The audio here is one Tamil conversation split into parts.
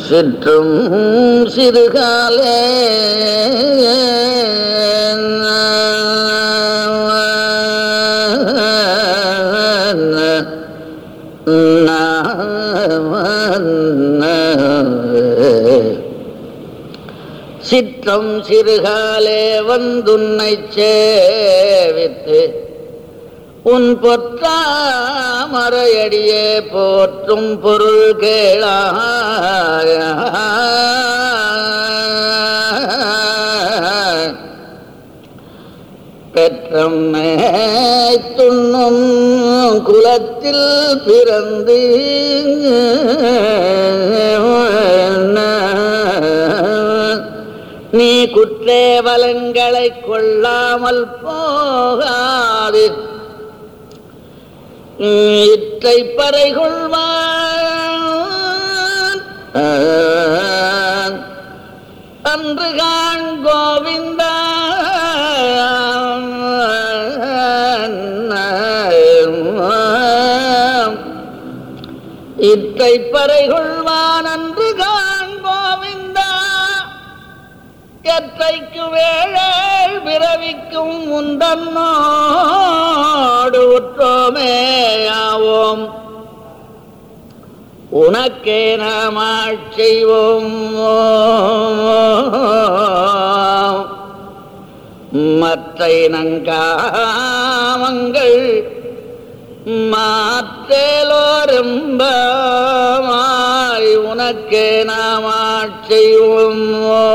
சிற்றும் சிறுகாலே சிற்றம் சிறுகாலே வந்துன்னை சேவித்து உன் பொற்றாமரையடியே போற்றும் பொருள் கேளாய் பெற்றம்மே துண்ணும் குலத்தில் பிறந்து நீ குற்றேவலங்களை கொள்ளாமல் போகாது இற்றை பறை கொள்வான் அன்று காண் கோவிந்தா இற்றை பறை கொள்வான் அன்று காண் கோவிந்தா எற்றைக்கு வேழல் பிறவிக்கும் முந்தன்னோடு உற்றோமேயாவோம் உனக்கே நாம் செய்வோம் மற்ற இனங்காமங்கள் மாற்றலோரெம்பாய் உனக்கே நாம் செய்வோம்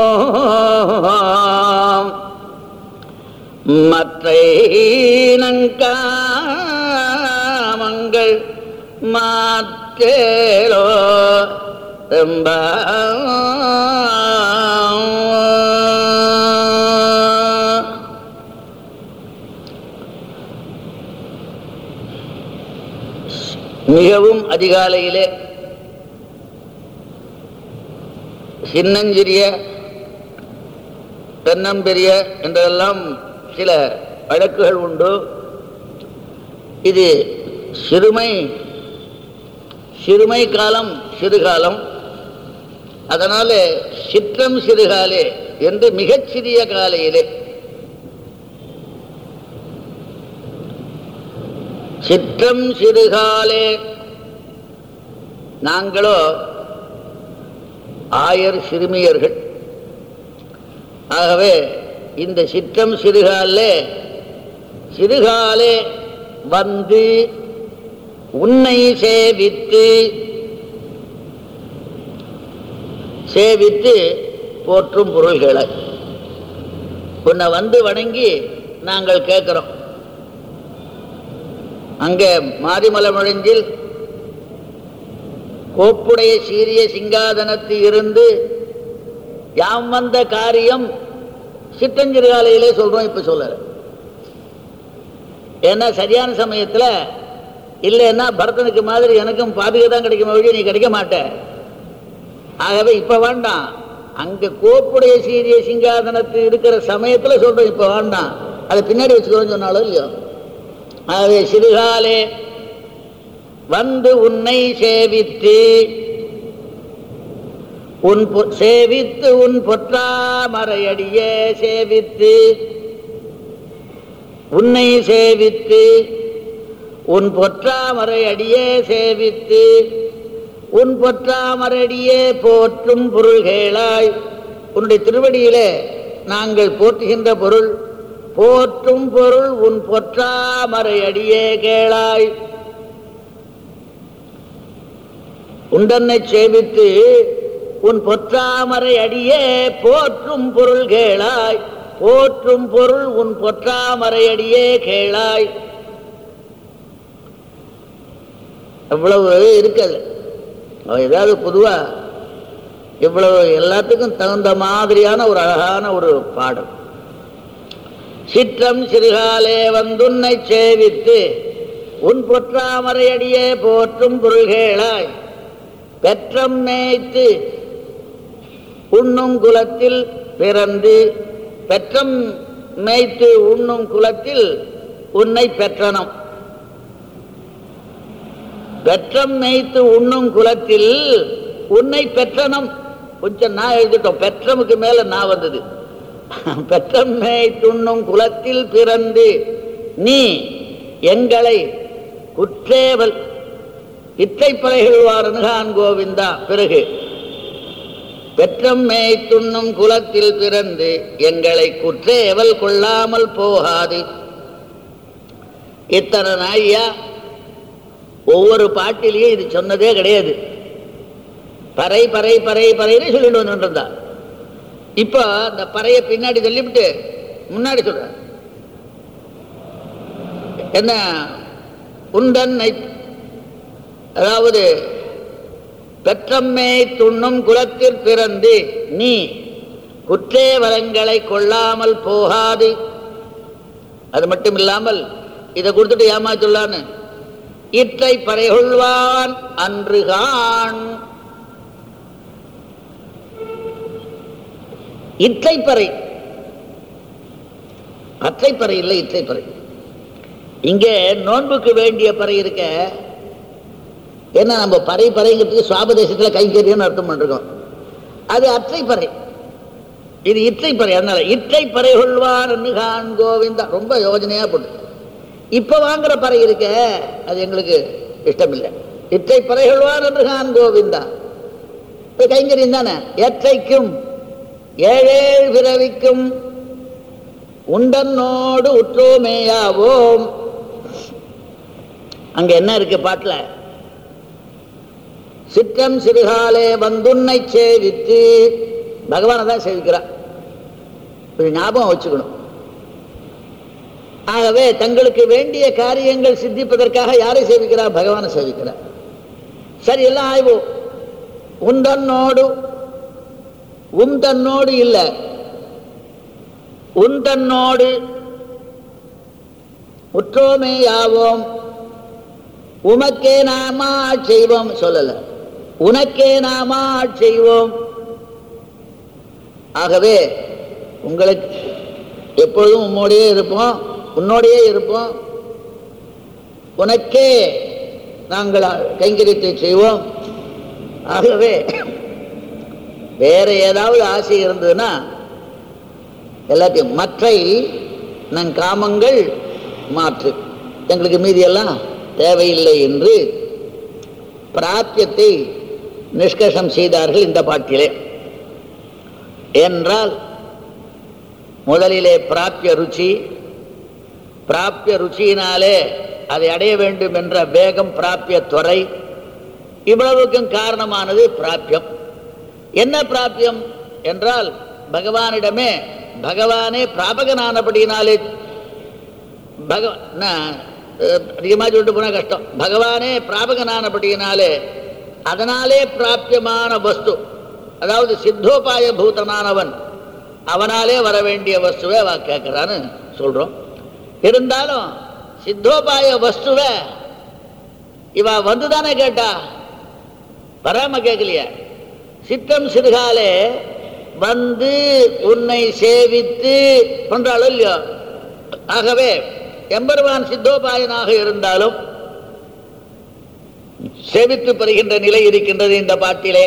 மற்ற இனங்காமங்கள் மாற்றேலோ ரொம்ப மிகவும் அதிகாலையிலே சின்னஞ்சிறிய தென்னம்பெரிய என்றெல்லாம் சில வழக்குகள் உண்டு இது சிறுமை சிறுமை காலம் சிறுகாலம் அதனால சிற்றம் சிறுகாலே என்று மிகச் சிறிய காலையிலே சிற்றம் சிறுகாலே நாங்களோ ஆயர் சிறுமியர்கள் ஆகவே இந்த சிற்றம் சிறுகாலே சிறுகாலே வந்து உன்னை சேவித்து சேவித்து போற்றும் பொருள்களை உன்னை வந்து வணங்கி நாங்கள் கேட்கிறோம் அங்கே மாரிமலை முழஞ்சில் கோப்புடைய சீரிய சிங்காதனத்து இருந்து யாம் வந்த காரியம் சிற்றஞ்சிறுகாலையிலே சொல்றோம் இப்ப சொல்லல ஏன்னா சரியான சமயத்துல இல்லைன்னா பரதனுக்கு மாதிரி எனக்கும் பாதுகா தான் கிடைக்கும் வழி நீ கிடைக்க மாட்ட ஆகவே இப்ப வேண்டாம் அங்க கோப்புடைய சீரிய சிங்காதனத்து இருக்கிற சமயத்துல சொல்றோம் இப்ப வேண்டாம் அதை பின்னாடி வச்சுக்கோன்னு சொன்னாலும் இல்லையோ ஆகவே சிறுகாலே வந்து உன்னை சேவித்து உன் பொ- சேவித்து உன் பொற்றாமரையடியே சேவித்து உன்னை சேவித்து உன் பொற்றாமரை அடியே சேவித்து உன் பொற்றாமரடியே போற்றும் பொருள்களாய் உன்னுடைய திருவடியிலே நாங்கள் போற்றுகின்ற பொருள் போற்றும் பொருள் உன் பொற்றாமரை அடியே கேளாய் உண்டன்னை சேவித்து உன் பொற்றாமரை அடியே போற்றும் பொருள் கேளாய் போற்றும் பொருள் உன் பொற்றாமரை அடியே கேளாய் அவ்வளவு இருக்குது அவ ஏதாவது பொதுவா இவ்வளவு எல்லாத்துக்கும் தகுந்த மாதிரியான ஒரு அழகான ஒரு பாடல் சிற்றம் சிறுகாலே வந்துன்னை சேவித்து உன் பொற்றாமரையடியே போற்றும் பொருள்களாய் பெற்றம் மேய்த்து உண்ணும் குலத்தில் பிறந்து பெற்றம் மேய்த்து உண்ணும் குலத்தில் உன்னை பெற்றனம் பெற்றம் மேய்த்து உண்ணும் குலத்தில் உன்னை பெற்றனம் கொஞ்சம் நான் எழுதிட்டோம் பெற்றமுக்கு மேல நான் வந்தது பெற்றம்மை துண்ணும் குலத்தில் பிறந்து நீ எங்களை குற்றேவல் இத்தை பறைகள்வாரனுகான் கோவிந்தா பிறகு பெற்றம்மை துண்ணும் குலத்தில் பிறந்து எங்களை குற்றேவல் கொள்ளாமல் போகாது இத்தனை நாழியா ஒவ்வொரு பாட்டிலையும் இது சொன்னதே கிடையாது பறை பறை பறை பறைன்னு சொல்லிட்டு வந்துட்டு இருந்தா இப்போ அந்த பறையை பின்னாடி சொல்லிவிட்டு முன்னாடி சொல்ற என்ன உண்டன் அதாவது பெற்றம்மை துண்ணும் குலத்தில் பிறந்து நீ குற்றேவலங்களை கொள்ளாமல் போகாது அது மட்டும் இல்லாமல் இதை கொடுத்துட்டு ஏமாச்சுள்ளான்னு இற்றை பறைகொள்வான் அன்றுகான் இற்றைப்பறை அற்றைப்பறை இல்லை இற்றைப்பறை இங்கே நோன்புக்கு வேண்டிய பறை இருக்க ஏன்னா நம்ம பறை பறைங்கிறதுக்கு சுவாபதேசத்தில் கைங்கரியம்னு அர்த்தம் பண்ணிருக்கோம் அது அற்றைப்பறை இது இற்றைப்பறை அதனால இற்றைப்பறை கொள்வான் கான் கோவிந்தா ரொம்ப யோஜனையா போட்டு இப்ப வாங்குற பறை இருக்க அது எங்களுக்கு இஷ்டம் இல்லை இற்றை பறைகொள்வான் என்று கான் கோவிந்தா இப்ப கைங்கரியம் தானே எற்றைக்கும் ஏழேழு பிறவிக்கும் உண்டன்னோடு உற்றோமேயாவோம் அங்க என்ன இருக்கு பாட்டுல சிற்றம் சிறுகாலே வந்துன்னை சேவித்து பகவானை தான் சேவிக்கிறான் இது ஞாபகம் வச்சுக்கணும் ஆகவே தங்களுக்கு வேண்டிய காரியங்கள் சித்திப்பதற்காக யாரை சேவிக்கிறார் பகவானை சேவிக்கிறார் சரி எல்லாம் ஆய்வோம் உண்டன்னோடு உம் தன்னோடு இல்லை உன் தன்னோடு உற்றோமே யாவோம் உமக்கே நாமா செய்வோம் சொல்லல உனக்கே நாமா செய்வோம் ஆகவே உங்களுக்கு எப்பொழுதும் உம்மோடையே இருப்போம் உன்னோடையே இருப்போம் உனக்கே நாங்கள் கைங்கரியத்தை செய்வோம் ஆகவே வேற ஏதாவது ஆசை இருந்ததுன்னா எல்லாத்தையும் மற்றை நன் காமங்கள் மாற்று எங்களுக்கு மீதியெல்லாம் தேவையில்லை என்று பிராத்தியத்தை நிஷ்கர்ஷம் செய்தார்கள் இந்த பாட்டிலே என்றால் முதலிலே பிராப்பிய ருச்சி பிராப்பிய ருச்சியினாலே அதை அடைய வேண்டும் என்ற வேகம் பிராப்பிய துறை இவ்வளவுக்கும் காரணமானது பிராப்பியம் என்ன பிராப்பியம் என்றால் பகவானிடமே பகவானே பிராபகனானபடினாலே பகவான் அதிகமாக சொல்லிட்டு போனால் கஷ்டம் பகவானே பிராபகனானபடியினாலே அதனாலே பிராப்பியமான வஸ்து அதாவது சித்தோபாய பூதனானவன் அவனாலே வர வேண்டிய வஸ்துவை அவ கேட்கிறான்னு சொல்றோம் இருந்தாலும் சித்தோபாய வஸ்துவை இவ வந்துதானே கேட்டா வராம கேட்கலையா சித்தம் சிறுகாலே வந்து உன்னை சேவித்து பண்றாளோ இல்லையோ ஆகவே எம்பெருமான் சித்தோபாயனாக இருந்தாலும் சேவித்து பெறுகின்ற நிலை இருக்கின்றது இந்த பாட்டிலே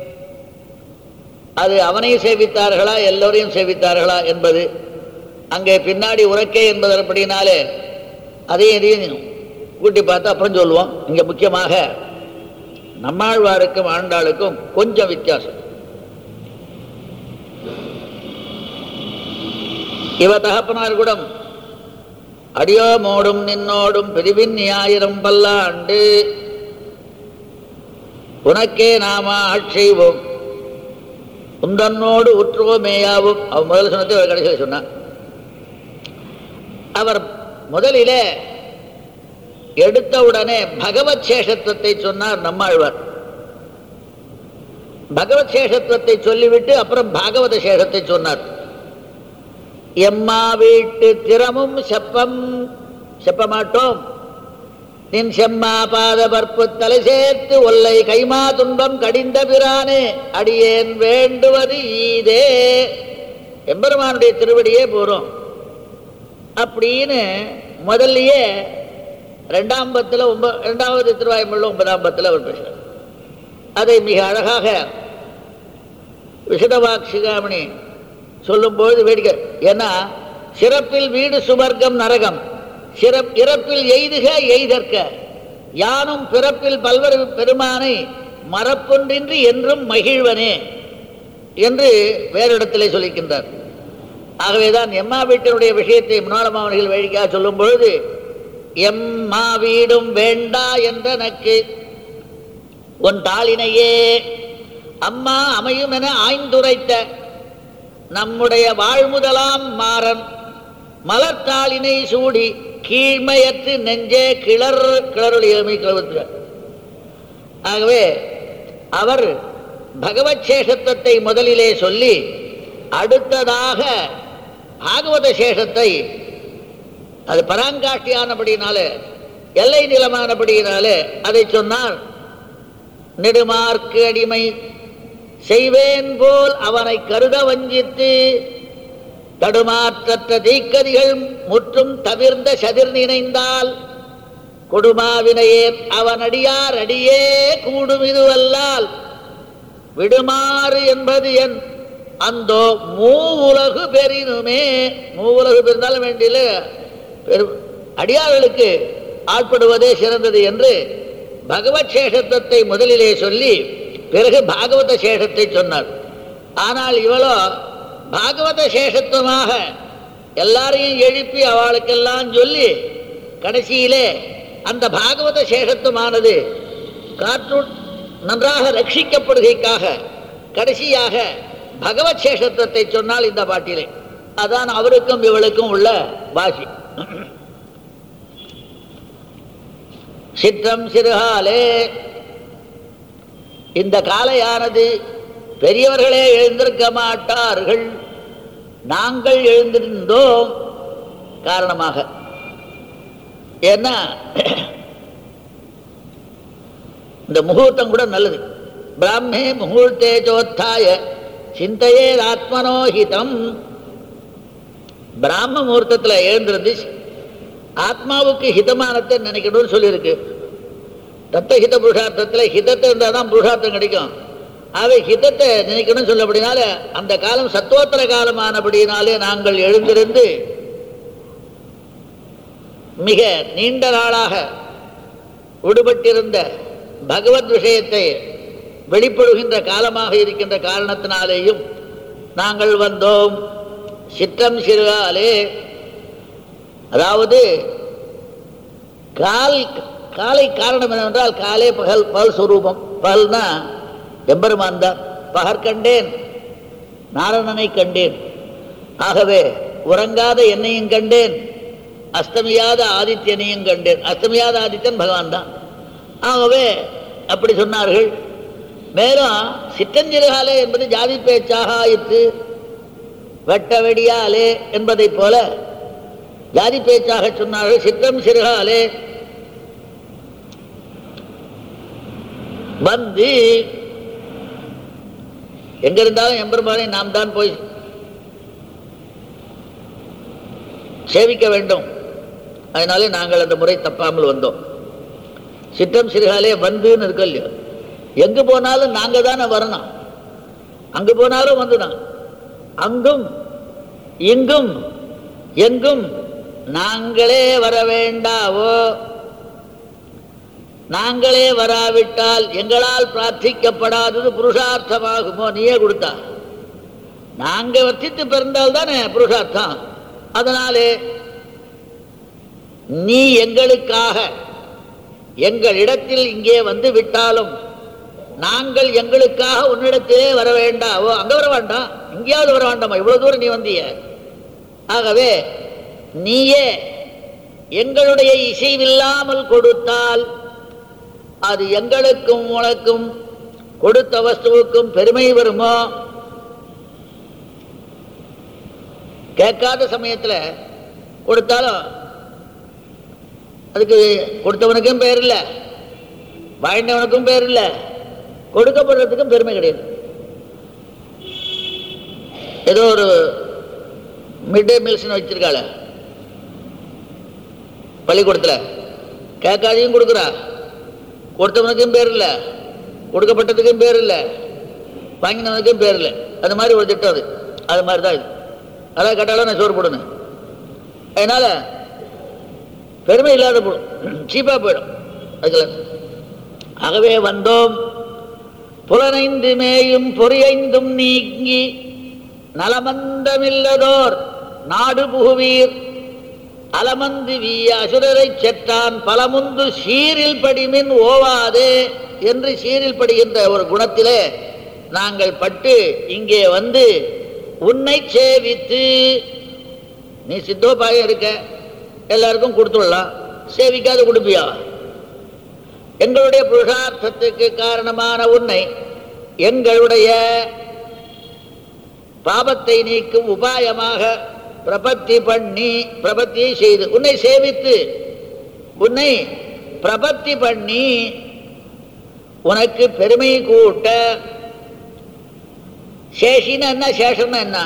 அது அவனை சேவித்தார்களா எல்லோரையும் சேவித்தார்களா என்பது அங்கே பின்னாடி உறக்கே என்பதற்படினாலே அதையும் இதையும் கூட்டி பார்த்து அப்புறம் சொல்லுவோம் இங்க முக்கியமாக நம்மாழ்வாருக்கும் ஆண்டாளுக்கும் கொஞ்சம் வித்தியாசம் இவ தகப்பனார் கூடம் அடியோமோடும் நின்னோடும் பிரிவின் ஆயிரம் பல்லாண்டு உனக்கே நாம ஆட்செய்வோம் உந்தன்னோடு உற்றுவோமேயாவும் அவன் முதல்ல சொன்னதை அவர் கடைசியில் சொன்னான் அவர் முதலிலே எடுத்தவுடனே பகவத் சேஷத்துவத்தை சொன்னார் நம்மாழ்வார் பகவத் சேஷத்துவத்தை சொல்லிவிட்டு அப்புறம் பாகவத சேஷத்தை சொன்னார் எம்மா வீட்டு திறமும் செப்பம் செப்ப மாட்டோம் நின் செம்மா பாத பற்பு தலை சேர்த்து ஒல்லை கைமா துன்பம் கடிந்த பிரானே அடியேன் வேண்டுவது ஈதே எம்பெருமானுடைய திருவடியே போறோம் அப்படின்னு முதல்லயே ரெண்டாம் பத்தில் ஒன்ப ரெண்டாவது திருவாய்மொழியில் ஒன்பதாம் பத்தில் அவர் பேசுகிறார் அதை மிக அழகாக விஷதவாக் சிகாமணி சொல்லும்பொழுது வேடிக்கை ஏன்னா சிறப்பில் வீடு சுவர்க்கம் நரகம் சிறப் இறப்பில் எய்துக எய்தற்க யானும் பிறப்பில் பல்வரு பெருமானை மறப்பொன்றின்றி என்றும் மகிழ்வனே என்று வேறிடத்திலே சொல்லிக்கின்றார் ஆகவேதான் எம்மா வீட்டினுடைய விஷயத்தை முன்னாளமாவர்கள் வேடிக்கையாக சொல்லும் பொழுது எம்மா வீடும் வேண்டா என்றனக்கு உன் தாளினையே அம்மா அமையும் என ஆய்ந்துரைத்த நம்முடைய வாழ்முதலாம் மாறன் மலர்த்தாளினை சூடி கீழ்மையற்று நெஞ்சே கிளர் கிளறுடையமை கிளவுற்ற ஆகவே அவர் பகவத் சேஷத்துவத்தை முதலிலே சொல்லி அடுத்ததாக பாகவத சேஷத்தை அது பராங்காட்டியானபடினாலே எல்லை நிலமானபடியினாலே அதை சொன்னார் நெடுமார்க்கு அடிமை செய்வேன் போல் அவனை கருத வஞ்சித்து தடுமாற்றற்ற தீக்கதிகள் முற்றும் தவிர்ந்த சதிர் நினைந்தால் கொடுமாவினையே அவன் அடியார் அடியே கூடும் இதுவல்லால் விடுமாறு என்பது என் அந்தோ மூ உலகு பெரினுமே மூ உலகு பெருந்தாலும் வேண்டியில பெரு அடியார்களுக்கு ஆட்படுவதே சிறந்தது என்று பகவத் சேஷத்துவத்தை முதலிலே சொல்லி பிறகு பாகவத சேஷத்தை சொன்னார் ஆனால் இவளோ பாகவத சேஷத்துவமாக எல்லாரையும் எழுப்பி அவளுக்கெல்லாம் சொல்லி கடைசியிலே அந்த பாகவத சேஷத்துவமானது காற்று நன்றாக ரட்சிக்கப்படுகைக்காக கடைசியாக பகவத் சேஷத்துவத்தை சொன்னால் இந்த பாட்டிலே அதான் அவருக்கும் இவளுக்கும் உள்ள பாஷி சிற்றம் சிறுகாலே இந்த காலையானது பெரியவர்களே எழுந்திருக்க மாட்டார்கள் நாங்கள் எழுந்திருந்தோம் காரணமாக ஏன்னா இந்த முகூர்த்தம் கூட நல்லது பிராமே முகூர்த்தே சோத்தாய சிந்தையே ஆத்மனோஹிதம் பிராம முகூர்த்தத்தில் எழுந்திருந்து ஆத்மாவுக்கு ஹிதமானத்தை நினைக்கணும்னு சொல்லியிருக்கு தத்தஹித புருஷார்த்தத்தில் ஹிதத்தை இருந்தால் தான் புருஷார்த்தம் கிடைக்கும் ஆகவே ஹிதத்தை நினைக்கணும்னு சொல்லப்படினால அந்த காலம் சத்தோத்தர காலமானபடியினாலே நாங்கள் எழுந்திருந்து மிக நீண்ட நாளாக விடுபட்டிருந்த பகவத் விஷயத்தை வெளிப்படுகின்ற காலமாக இருக்கின்ற காரணத்தினாலேயும் நாங்கள் வந்தோம் சிற்றம் சிறுகாலே அதாவது கால் காலை காரணம் என்னவென்றால் காலே பகல் பகல் சுரூபம் பகல்னா எம்பெருமான் தான் பகற் கண்டேன் நாரணனை கண்டேன் ஆகவே உறங்காத என்னையும் கண்டேன் அஸ்தமியாத ஆதித்யனையும் கண்டேன் அஸ்தமியாத ஆதித்யன் பகவான் தான் ஆகவே அப்படி சொன்னார்கள் மேலும் சிற்றஞ்சிறுகாலே என்பது ஜாதி பேச்சாக ஆயிற்று வெட்ட வெடியாலே என்பதைப் போல ஜாதி பேச்சாக சொன்னார்கள் சிற்றம் சிறுகாலே வந்து எங்க இருந்தாலும் எம்பெருமானை நாம் தான் போய் சேவிக்க வேண்டும் அதனாலே நாங்கள் அந்த முறை தப்பாமல் வந்தோம் சிற்றம் சிறுகாலே வந்துன்னு இருக்கு இல்லையோ எங்கு போனாலும் நாங்க தானே வரணும் அங்கு போனாலும் வந்துதான் அங்கும் இங்கும் எங்கும் நாங்களே வர வேண்டாவோ நாங்களே வராவிட்டால் எங்களால் பிரார்த்திக்கப்படாதது புருஷார்த்தமாகுமோ நீயே கொடுத்தா நாங்க வர்த்தித்து பிறந்தால் தானே புருஷார்த்தம் அதனாலே நீ எங்களுக்காக எங்களிடத்தில் இங்கே வந்து விட்டாலும் நாங்கள் எங்களுக்காக உன்னிடத்திலே வர வேண்டாவோ அங்க வர வேண்டாம் இங்கேயாவது வர வேண்டாமா இவ்வளவு தூரம் நீ வந்திய ஆகவே நீயே எங்களுடைய இசைவில்லாமல் கொடுத்தால் அது எங்களுக்கும் உனக்கும் கொடுத்த வஸ்துவுக்கும் பெருமை வருமோ கேட்காத சமயத்துல கொடுத்தாலும் அதுக்கு கொடுத்தவனுக்கும் பேர் இல்லை வாழ்ந்தவனுக்கும் பேர் இல்லை கொடுக்கப்படுறதுக்கும் பெருமை கிடையாது ஏதோ ஒரு மிட் டே மீல்ஸ்னு வச்சிருக்காள பள்ளிக்கூடத்தில் கேட்காதையும் கொடுக்குறா கொடுத்தவனுக்கும் பேர் இல்லை கொடுக்கப்பட்டதுக்கும் பேர் இல்லை வாங்கினவனுக்கும் பேர் இல்லை அது மாதிரி ஒரு திட்டம் அது அது மாதிரி தான் இது அதான் கேட்டாலும் நான் சோறு போடணும் அதனால பெருமை இல்லாத போடும் சீப்பாக போயிடும் அதுக்கெல்லாம் ஆகவே வந்தோம் புலனைந்து மேயும் பொறியைந்தும் நீங்கி நலமந்தமில்லதோர் நாடு புகுவீர் அலமந்து வீய அசுரரைச் செற்றான் பலமுந்து சீரில் படிமின் ஓவாதே என்று சீரில் படுகின்ற ஒரு குணத்திலே நாங்கள் பட்டு இங்கே வந்து உன்னை சேவித்து நீ சித்தோபாயம் இருக்க எல்லாருக்கும் கொடுத்துடலாம் சேவிக்காத கொடுப்பியா எங்களுடைய புருஷார்த்தத்துக்கு காரணமான உன்னை எங்களுடைய பாபத்தை நீக்கும் உபாயமாக பிரபத்தி பண்ணி பிரபத்தியை செய்து உன்னை சேவித்து உன்னை பிரபத்தி பண்ணி உனக்கு பெருமை கூட்ட சேஷின்னு என்ன சேஷன் என்ன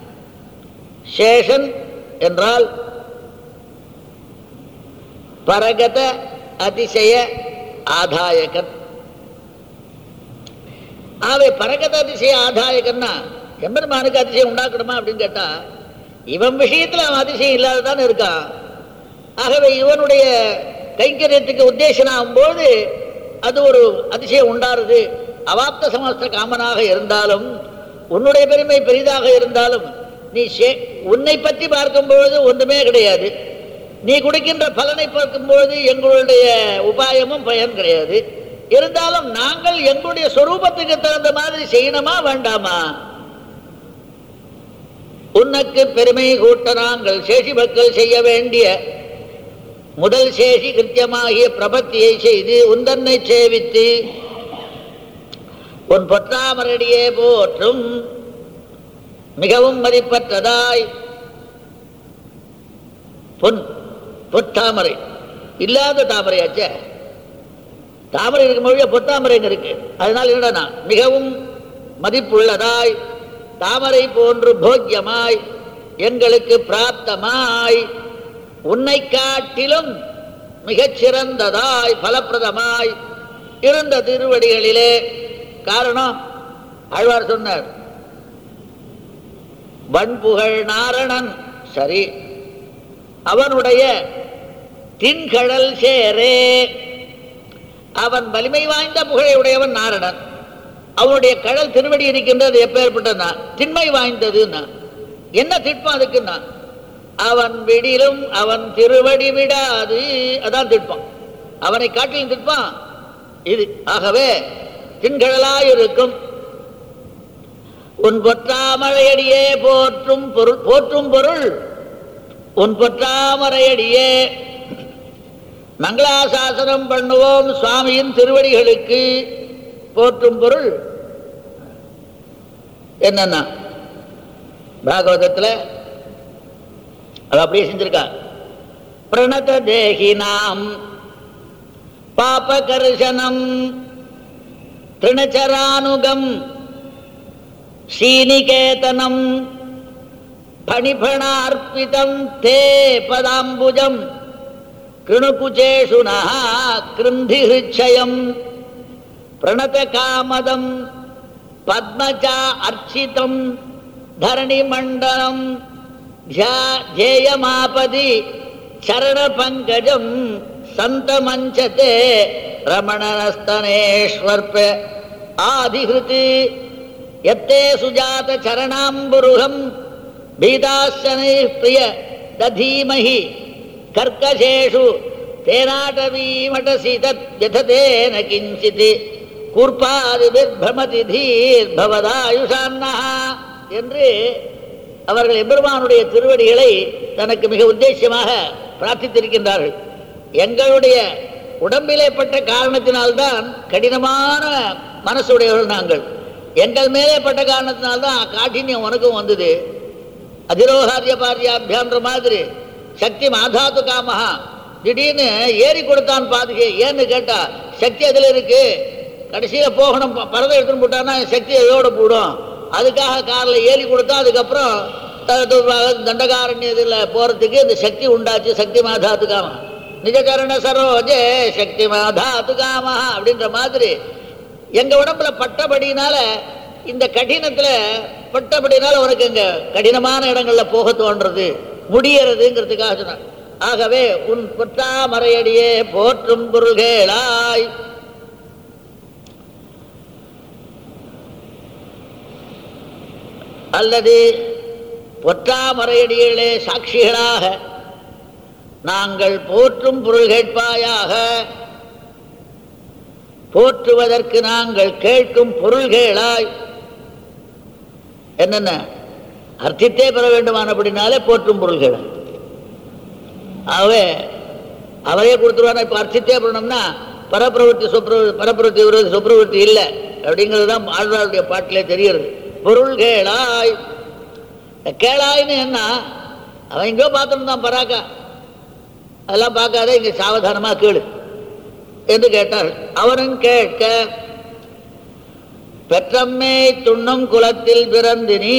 சேஷன் என்றால் பரகத அதிசய ஆதாயகன் ஆகவே பரகத அதிசய ஆதாயகன்னா எம்பெருமானுக்கு அதிசயம் உண்டாக்கணுமா அப்படின்னு கேட்டா இவன் விஷயத்துல அவன் அதிசயம் இல்லாததான் இருக்கான் ஆகவே இவனுடைய கைங்கரியத்துக்கு உத்தேசனாகும் போது அது ஒரு அதிசயம் உண்டாருது அவாப்த சமஸ்த காமனாக இருந்தாலும் உன்னுடைய பெருமை பெரிதாக இருந்தாலும் நீ சே- உன்னை பற்றி பார்க்கும்பொழுது ஒன்றுமே கிடையாது நீ கொடுக்கின்ற பலனை பார்க்கும்பொழுது எங்களுடைய உபாயமும் பயன் கிடையாது இருந்தாலும் நாங்கள் எங்களுடைய சொரூபத்துக்கு தகுந்த மாதிரி செய்யணுமா வேண்டாமா உனக்கு பெருமை கூட்ட நாங்கள் சேஷி மக்கள் செய்ய வேண்டிய முதல் சேஷி கிருத்தியமாகிய பிரபத்தியை செய்து உந்தன்னை சேவித்து உன் பொற்றாமரடியே போற்றும் மிகவும் மதிப்பற்றதாய் பொன் பொற்றாமரை இல்லாத தாமரையாச்சே தாமரை இருக்கும் மொழிய பொத்தாமரைங்க இருக்கு அதனால என்னடா மிகவும் மதிப்புள்ளதாய் தாமரை போன்று போக்கியமாய் எங்களுக்கு பிராப்தமாய் உன்னை காட்டிலும் மிகச் சிறந்ததாய் பலப்பிரதமாய் இருந்த திருவடிகளிலே காரணம் ஆழ்வார் சொன்னார் வன்புகழ் நாரணன் சரி அவனுடைய தின்கடல் சேரே அவன் வலிமை வாய்ந்த புகழை உடையவன் நாரணன் அவனுடைய கடல் திருவடி இருக்கின்றது எப்பேற்பட்டனா திண்மை வாய்ந்ததுன்னா என்ன திட்பம் அதுக்குன்னா அவன் விடிலும் அவன் திருவடி விடாது அதான் திட்பம் அவனை காட்டிலும் திட்பம் இது ஆகவே திண்கடலாயிருக்கும் உன் பொற்றாமரையடியே போற்றும் பொருள் போற்றும் பொருள் உன் பொற்றாமரையடியே மங்களாசாசனம் பண்ணுவோம் சுவாமியின் திருவடிகளுக்கு போற்றும் பொருள் என்னன்னா பாகவதத்தில் அது அப்படியே செஞ்சிருக்கா பிரணத தேகினாம் பாபகர்ஷனம் திருணச்சரானுகம் ஸ்ரீநிகேதனம் பணிபணார்ப்பிதம் தே பதாம்புஜம் கிருணுகுச்சேஷு நः கிருந்தி ஹிருச்சயம் பிரணத காமதம் பத்மஜா அர்ச்சிதம் தரணி மண்டலம் ஜேயமாபதி சரண பங்கஜம் சந்தமஞ்சதே ரமணனஸ்தனேஸ்வர்ப ஆதிஹிருதி எத்தே சுஜாத சரணாம்புருகம் பீதாசனை பிரிய ததீமஹி கர்க்கசேஷு தேனாட்டவீமடசி தத் யததேன கிஞ்சித் கூர்ப்பாதிபிர்பமதி தீர்பவதாயுஷான்னா என்று அவர்கள் எம்பெருமானுடைய திருவடிகளை தனக்கு மிக உத்தேசியமாக பிரார்த்தித்திருக்கின்றார்கள் எங்களுடைய உடம்பிலே பட்ட காரணத்தினால்தான் கடினமான மனசுடையவர்கள் நாங்கள் எங்கள் மேலே பட்ட காரணத்தினால்தான் காഠின்யம் உனக்கும் வந்தது அதிரோகாரிய பாரியாபியான்ற மாதிரி சக்தி மாதாத்து காமஹா திடீர்னு ஏறி கொடுத்தான் பாதுகை ஏன்னு கேட்டா சக்தி அதில் இருக்கு கடைசியில போகணும் ப- பரதம் எடுத்துன்னு போட்டான்னா சக்தி எதோட போடும் அதுக்காக காரில் ஏறி கொடுத்தா அதுக்கப்புறம் த- த- தண்டகாரண்யத்தில் போறதுக்கு இந்த சக்தி உண்டாச்சு சக்தி மாதாத்து காம நிஜகரண சரோஜே சக்தி மாதாத்து காமஹா அப்படின்ற மாதிரி எங்க உடம்புல பட்டபடினால இந்த கடினத்துல பட்டபடினால உனக்கு இங்க கடினமான இடங்கள்ல போக தோன்றது முடியறதுங்கிறதுக்காக சொன்னார் ஆகவே உன் பொற்றாமறையடியே போற்றும் பொருள்களாய் அல்லது பொற்றாமறையடிகளே சாட்சிகளாக நாங்கள் போற்றும் பொருள் கேட்பாயாக போற்றுவதற்கு நாங்கள் கேட்கும் பொருள்களாய் என்னென்ன அர்த்தத்தே பெற வேண்டுமானபடினாலே போற்றும் பொருள்கள் ஆகவே அவரே கொடுத்துருவானா இப்போ அர்த்தத்தே பெறணும்னா பரப்பிரவர்த்தி சொப்ர பரப்பிரவர்த்தி விரோதி சொப்ரவர்த்தி இல்லை அப்படிங்கிறது தான் ஆழ்வாருடைய பாட்டிலே தெரிகிறது பொருள்களாய் இந்த கேளாய்னு என்ன அவன் எங்கேயோ பார்த்துட்டு தான் பராக்கா அதெல்லாம் பார்க்காத இங்கே சாவதானமாக கேளு என்று கேட்டார் அவனும் கேட்க பெற்றம்மே துண்ணும் குலத்தில் பிறந்தினி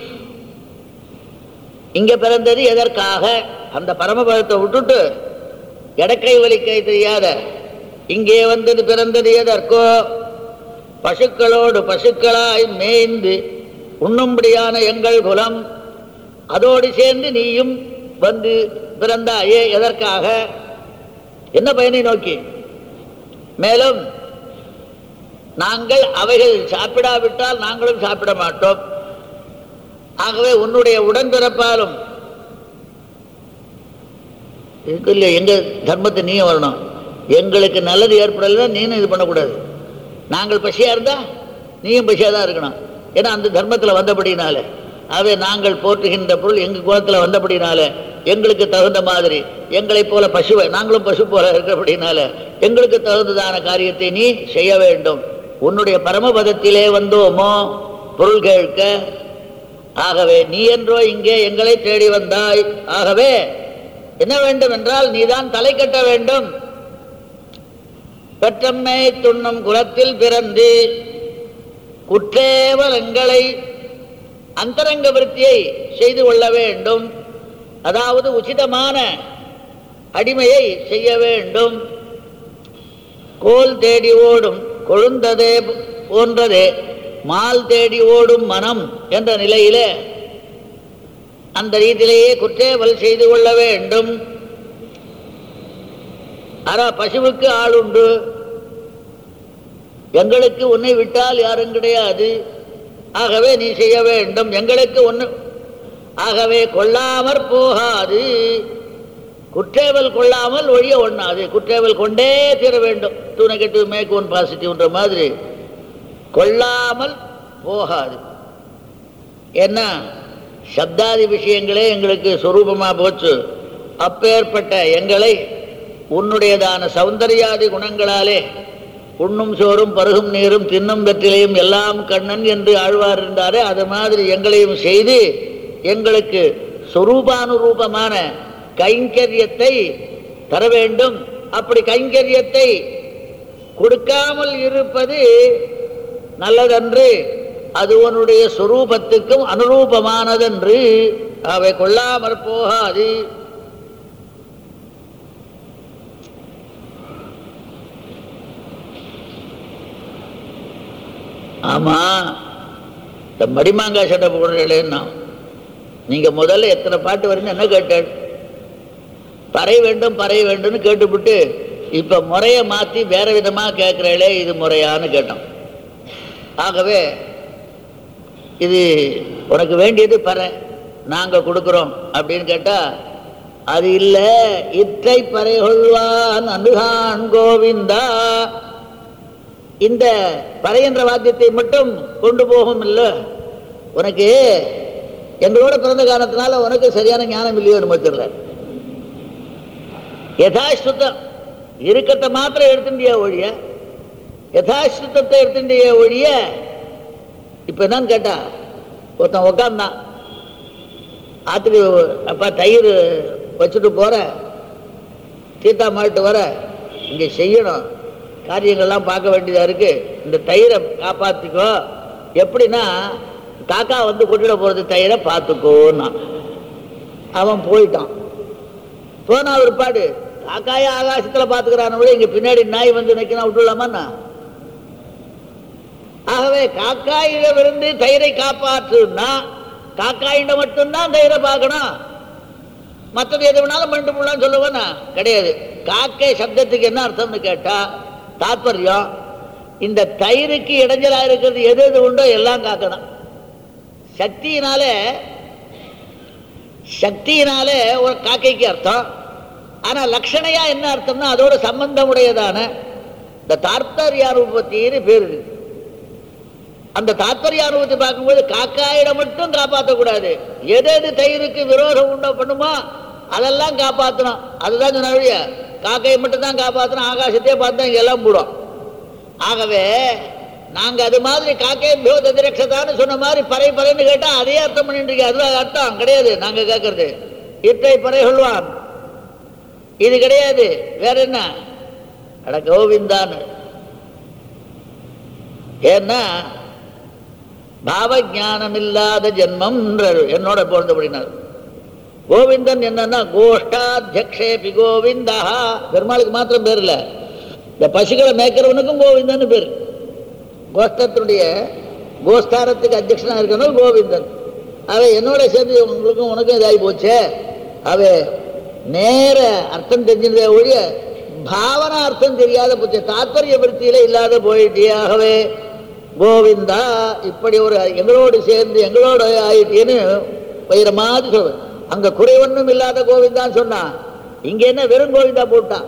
இங்க பிறந்தது எதற்காக அந்த பரமபதத்தை விட்டுட்டு எடக்கை வலிக்கை தெரியாத இங்கே வந்தது பிறந்தது எதற்கோ பசுக்களோடு பசுக்களாய் மேய்ந்து உண்ணும்படியான எங்கள் குலம் அதோடு சேர்ந்து நீயும் வந்து பிறந்தாயே எதற்காக என்ன பயனை நோக்கி மேலும் நாங்கள் அவைகள் சாப்பிடாவிட்டால் நாங்களும் சாப்பிட மாட்டோம் ஆகவே உன்னுடைய உடன்பிறப்பாலும் இருக்கு இல்லையா எங்க தர்மத்தை நீயும் வரணும் எங்களுக்கு நல்லது ஏற்படலைன்னா நீனும் இது பண்ணக்கூடாது நாங்கள் பசியா இருந்தா நீயும் பசியா தான் இருக்கணும் ஏன்னா அந்த தர்மத்தில் வந்தபடினால ஆகவே நாங்கள் போற்றுகின்ற பொருள் எங்கள் குலத்தில் வந்தபடினால எங்களுக்கு தகுந்த மாதிரி எங்களைப் போல பசுவை நாங்களும் பசு போல இருக்கிறபடினால எங்களுக்கு தகுந்ததான காரியத்தை நீ செய்ய வேண்டும் உன்னுடைய பரமபதத்திலே வந்தோமோ பொருள் கேட்க ஆகவே நீ என்றோ இங்கே எங்களை தேடி வந்தாய் ஆகவே என்ன வேண்டும் என்றால் நீதான் தலை கட்ட வேண்டும் பெற்றம்மை துண்ணும் குலத்தில் பிறந்து குற்றேவல் எங்களை அந்தரங்க விருத்தியை செய்து கொள்ள வேண்டும் அதாவது உச்சிதமான அடிமையை செய்ய வேண்டும் கோல் தேடி ஓடும் கொழுந்ததே போன்றதே மால் தேடி ஓடும் மனம் என்ற நிலையிலே அந்த ரீதியிலேயே குற்றேவல் செய்து கொள்ள வேண்டும் ஆனா பசுவுக்கு ஆளுண்டு எங்களுக்கு உன்னை விட்டால் யாரும் கிடையாது ஆகவே நீ செய்ய வேண்டும் எங்களுக்கு ஒன்று ஆகவே கொள்ளாமற் போகாது குற்றேவல் கொள்ளாமல் ஒழிய ஒண்ணாது குற்றேவல் கொண்டே தீர வேண்டும் டூ நெகட்டிவ் மேக் ஒன் பாசிட்டிவ்ன்ற மாதிரி கொள்ளாமல் போகாது என்ன சப்தாதி விஷயங்களே எங்களுக்கு சொரூபமாக போச்சு அப்பேற்பட்ட எங்களை உன்னுடையதான சௌந்தர்யாதி குணங்களாலே உண்ணும் சோறும் பருகும் நீரும் தின்னும் வெற்றிலையும் எல்லாம் கண்ணன் என்று ஆழ்வார் இருந்தாரே அது மாதிரி எங்களையும் செய்து எங்களுக்கு சொரூபானுரூபமான கைங்கரியத்தை தர வேண்டும் அப்படி கைங்கரியத்தை கொடுக்காமல் இருப்பது நல்லதன்று அது உன்னுடைய சொரூபத்துக்கும் அனுரூபமானதன்று அவை கொள்ளாமற் போகாது ஆமா இந்த மடிமாங்காய் சட்டை போடுறீங்களேன்னா நீங்க முதல்ல எத்தனை பாட்டு வருங்க என்ன கேட்டாள் பறை வேண்டும் பறை வேண்டும்னு கேட்டுவிட்டு இப்ப முறையை மாத்தி வேற விதமா கேட்கிறீங்களே இது முறையான்னு கேட்டோம் ஆகவே இது உனக்கு வேண்டியது பறை நாங்க கொடுக்குறோம் அப்படின்னு கேட்டா அது இல்ல இற்றை பறை கொள்வான் அனுகான் கோவிந்தா இந்த பறை என்ற வாத்தியத்தை மட்டும் கொண்டு போகும் இல்ல உனக்கு எங்களோட பிறந்த காரணத்தினால உனக்கு சரியான ஞானம் இல்லையோ என்னமோ தெரியல யதாஸ்ருதம் இருக்கத்தை மாத்திரம் எடுத்துட்டிய ஒழிய யதாஸ்ருதத்தை எடுத்துட்டிய ஒழிய இப்ப என்னன்னு கேட்டா ஒருத்தன் உக்காந்தான் ஆத்துக்கு அப்பா தயிர் வச்சுட்டு போற தீட்டா மாட்டு வர இங்க செய்யணும் காரியங்கள்லாம் பார்க்க வேண்டியதா இருக்கு இந்த தயிரை காப்பாத்திக்கோ எப்படின்னா காக்கா வந்து கொட்டிட போறது தயிரை பார்த்துக்கோன்னா அவன் போயிட்டான் போனா ஒரு பாடு காக்காய ஆகாசத்துல பாத்துக்கிறான விட இங்க பின்னாடி நாய் வந்து நிக்கணும் விட்டுலாமாண்ணா ஆகவே காக்காயிடமிருந்து தயிரை காப்பாற்றுன்னா காக்காயிட மட்டும்தான் தயிரை பார்க்கணும் மற்றது எது வேணாலும் பண்ணிட்டு போடலாம்னு சொல்லுவேன்னா கிடையாது காக்கை சப்தத்துக்கு என்ன அர்த்தம்னு கேட்டா தாத்பரியம் இந்த தயிருக்கு இடைஞ்சலா இருக்கிறது எது எது உண்டோ எல்லாம் காக்கணும் சக்தியினால சக்தியினாலே ஒரு காக்கைக்கு அர்த்தம் ஆனா லட்சணையா என்ன அர்த்தம்னா அதோட சம்பந்தம் உடையதான இந்த தார்த்தரியானுபத்தின்னு பேர் இருக்கு அந்த தாத்பரியானுபத்தி பார்க்கும்போது காக்காயிடம் மட்டும் காப்பாற்றக்கூடாது எது எது தயிருக்கு விரோதம் உண்டோ பண்ணுமோ அதெல்லாம் காப்பாற்றணும் அதுதான் சொன்ன வழிய காக்கையை மட்டும் தான் காப்பாற்றணும் ஆகாசத்தையே பார்த்தா இங்க எல்லாம் போடும் ஆகவே நாங்க அது மாதிரி காக்கை பியோத திரட்சதான்னு சொன்ன மாதிரி பறை பறைன்னு கேட்டா அதே அர்த்தம் பண்ணிட்டு இருக்கீங்க அதுதான் அர்த்தம் கிடையாது நாங்க கேட்கறது இற்றை பறை சொல்வான் இது கிடையாது வேற என்ன அட கோவிந்தான்னு ஏன்னா பாவஜானம் இல்லாத ஜென்மம்ன்றாரு என்னோட பிறந்தபடினார் கோவிந்தன் என்னன்னா கோஷ்டாத்தியக்ஷேபி கோவிந்தா பெருமாளுக்கு மாத்திரம் பேர் இல்ல இந்த பசுக்களை மேய்க்கிறவனுக்கும் கோவிந்தன் பேர் கோஷ்டத்தினுடைய கோஸ்தாரத்துக்கு அத்தியக்ஷனா இருக்கணும் கோவிந்தன் அவ என்னோட சேர்ந்து உங்களுக்கும் உனக்கும் இதாகி போச்சே அவ நேர அர்த்தம் தெரிஞ்சிருந்தே ஒழிய பாவனா அர்த்தம் தெரியாத போச்சு தாத்பரிய விருத்தியில இல்லாத போயிட்டியாகவே கோவிந்தா இப்படி ஒரு எங்களோடு சேர்ந்து எங்களோட ஆயிட்டேன்னு பயிர மாதிரி சொல்ற அங்க குறைவொன்றும் இல்லாத கோவிந்தான்னு சொன்னான் இங்க என்ன வெறும் கோவிந்தா போட்டான்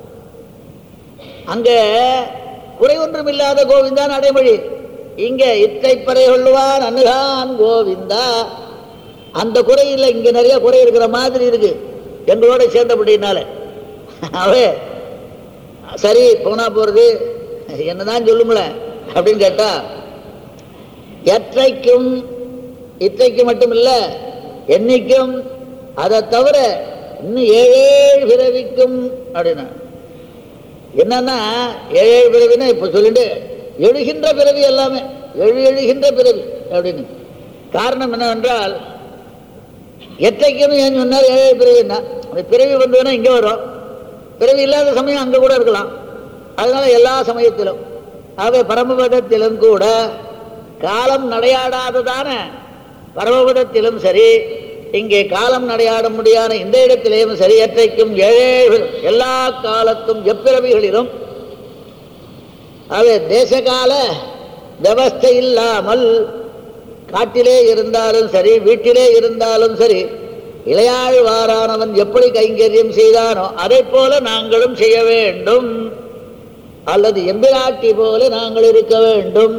அங்க குறை ஒன்றும் இல்லாத கோவிந்தான் அடைமொழி இங்க இத்தைப்பறை சொல்லுவான் அன்னுகான் கோவிந்தா அந்த குறை இல்லை இங்க நிறைய குறை இருக்கிற மாதிரி இருக்கு எங்களோட சேர்ந்தபடினால அவே சரி போனா போறது என்னதான் சொல்லுங்கள அப்படின்னு கேட்டா எற்றைக்கும் இற்றைக்கு மட்டும் இல்ல என்னைக்கும் அதை தவிர இன்னும் ஏழு ஏழு பிறவிக்கும் அப்படின்னா என்னன்னா ஏழு ஏழு பிறவின்னா இப்ப சொல்லிட்டு எழுகின்ற பிறவி எல்லாமே எழு எழுகின்ற பிறவி அப்படின்னு காரணம் என்னவென்றால் எத்தைக்குன்னு ஏன் சொன்னார் ஏழு ஏழு பிறவின்னா அந்த பிறவி வந்ததுன்னா இங்கே வரும் பிறவி இல்லாத சமயம் அங்கே கூட இருக்கலாம் அதனால எல்லா சமயத்திலும் ஆகவே பரமபதத்திலும் கூட காலம் நடையாடாததான பரமபதத்திலும் சரி இங்கே காலம் நடையாட முடியாத இந்த இடத்திலேயும் சரி எற்றைக்கும் ஏழு எல்லா காலத்தும் எப்பிறவிகளிலும் அவை தேசகால விவஸ்தை இல்லாமல் காட்டிலே இருந்தாலும் சரி வீட்டிலே இருந்தாலும் சரி இளையாழ்வாரானவன் எப்படி கைங்கரியம் செய்தானோ அதை போல நாங்களும் செய்ய வேண்டும் அல்லது எம்பிராட்டி போல நாங்கள் இருக்க வேண்டும்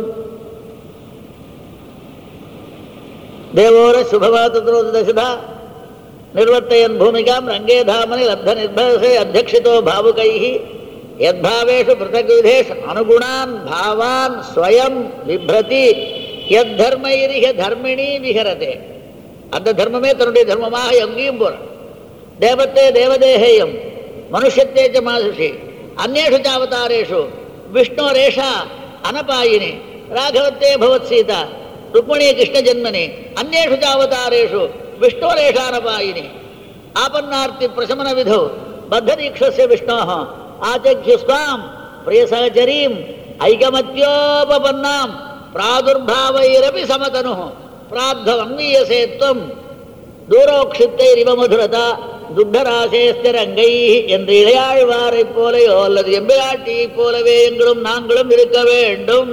தேவோர சுபவாதசுதா நிர்வர்த்தயன் பூமிகாம் ரங்கே தாமனி லப்த நிர்பசே அத்தியக்ஷிதோ பாவுகை யத்பாவேஷு பிருத்தகுதேஷ் அனுகுணான் பாவான் ஸ்வயம் பிப்ரதி எத் தர்மைரிக தர்மிணி விஹரதே அந்த தர்மமே தன்னுடைய தர்மமாக எங்கேயும் போற தேவத்தே தேவதேகேயம் மனுஷத்தே ச மாசுஷி அந்நேஷு சாவதாரேஷு விஷ்ணோரேஷா அனபாயினி ராகவத்தே பவத் சீதா ருக்மணி கிருஷ்ண ஜன்மனி அந்நேஷு சாவதாரேஷு விஷ்ணோரேஷானபாயினி ஆபன்னார்த்தி பிரசமன விதோ பத்ததீக்ஷஸ்ய விஷ்ணோः ஆச்சக்ஷுஸ்வாம் பிரியசகச்சரீம் ஐகமத்யோபபன்னாம் பிராதுர்பாவைரபி சமதனுः பிராத்தவன்மீயசே त्वम् தூரோக்ஷித்தைரிவ மதுரதா துத்தராசேஸ்திரங்கை என்று இளையாழ்வாரைப் போலையோ அல்லது எம்பிராட்டியைப் போலவே எங்களும் நாங்களும் இருக்க வேண்டும்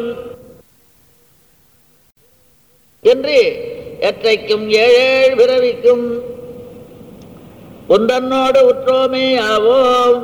என்று எற்றைக்கும் ஏழேழ் பிறவிக்கும் ஒன்றன்னோடு உற்றோமே ஆவோம்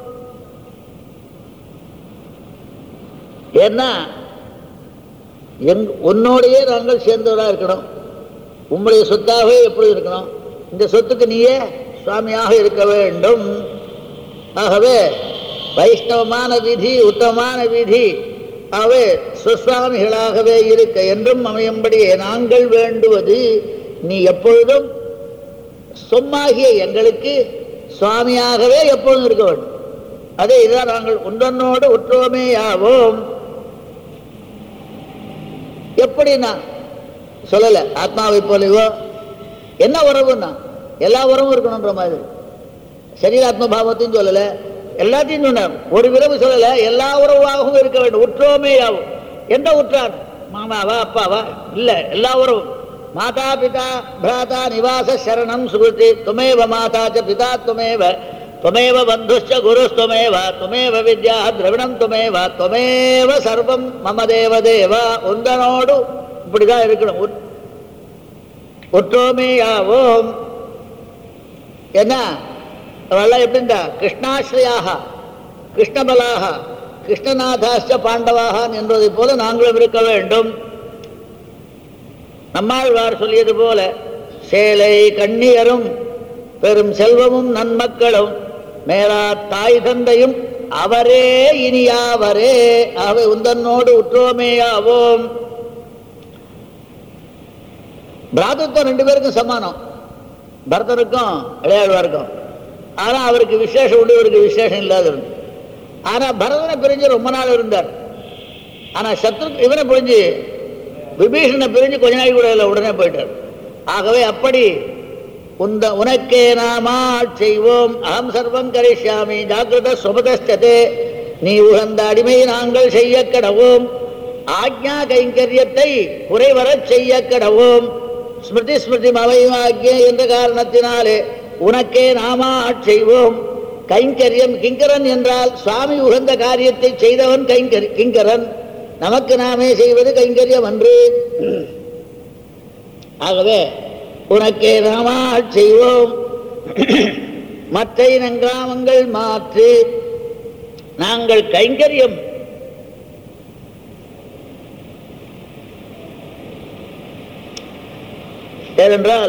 ஏன்னா எங் உன்னோடையே நாங்கள் சேர்ந்தவராக இருக்கணும் உம்முடைய சொத்தாகவே எப்படி இருக்கணும் இந்த சொத்துக்கு நீயே சுவாமியாக இருக்க வேண்டும் ஆகவே வைஷ்ணவமான விதி உத்தமமான விதி ஆகவே சுவாமிகளாகவே இருக்க என்றும் அமையும்படியே நாங்கள் வேண்டுவது நீ எப்பொழுதும் சொம்மாகிய எங்களுக்கு சுவாமியாகவே எப்பொழுதும் இருக்க வேண்டும் அதே இதுதான் நாங்கள் ஒன்றொன்னோடு உற்றோமே ஆவோம் எப்படின்னா சொல்லல ஆத்மாவை போலவோ என்ன உறவுன்னா எல்லா உறவும் இருக்கணுன்ற மாதிரி சரீராத்ம பாவத்தையும் சொல்லல எல்லாத்தையும் சொன்னார் ஒரு விரவு சொல்லல எல்லா உறவாகவும் இருக்க வேண்டும் உற்றோமே ஆகும் எந்த உற்றார் மாமாவா அப்பாவா இல்ல எல்லாரும் மாதா பிதா பிராதா நிவாச சரணம் சுகிருதி துமேவ மாதா ச பிதா துமேவ துமேவ பந்துஷ்ச குருஸ்துமேவ துமேவ வித்யா திரவிணம் துமேவ துமேவ சர்வம் மம தேவ தேவா உந்தனோடு இப்படிதான் இருக்கணும் உத்- ஒற்றோமேயாவோம் என்ன அவெல்லாம் எப்படின்டா கிருஷ்ணாஸ்ரயாக கிருஷ்ணபலாக கிருஷ்ணநாதாஸ்ட பாண்டவாக என்பதைப் போல நாங்களும் இருக்க வேண்டும் நம்மாழ்வார் சொல்லியது போல சேலை கண்ணியரும் பெரும் செல்வமும் நன்மக்களும் மேலா தாய் தந்தையும் அவரே இனியாவரே அவை உந்தன்னோடு உற்றோமேயாவோம் பிராதத்துவம் ரெண்டு பேருக்கும் சமானம் பரதனுக்கும் இளையாழ்வாருக்கும் ஆனா அவருக்கு விசேஷம் உண்டு இவருக்கு விசேஷம் இல்லாத இருந்து ஆனா பரதனை பிரிஞ்சு ரொம்ப நாள் இருந்தார் ஆனா சத்ரு இவனை பிரிஞ்சு விபீஷணனை பிரிஞ்சு கொஞ்ச நாள் கூட இல்லை உடனே போயிட்டார் ஆகவே அப்படி உந்த உனக்கே நாமா செய்வோம் அகம் சர்வம் கரிஷ்யாமி ஜாகிரத சுபதஸ்ததே நீ உகந்த அடிமை நாங்கள் செய்ய கடவோம் ஆக்ஞா கைங்கரியத்தை குறைவரச் செய்ய கடவோம் ஸ்மிருதி ஸ்மிருதி மவைவாக்கிய என்ற காரணத்தினாலே உனக்கே நாமா செய்வோம் கைங்கரியம் கிங்கரன் என்றால் சுவாமி உகந்த காரியத்தை செய்தவன் கைங்கரி கிங்கரன் நமக்கு நாமே செய்வது கைங்கரியம் அன்று ஆகவே உனக்கே நாமா செய்வோம் மற்ற இனங்கிராமங்கள் மாற்று நாங்கள் கைங்கரியம் ஏனென்றால்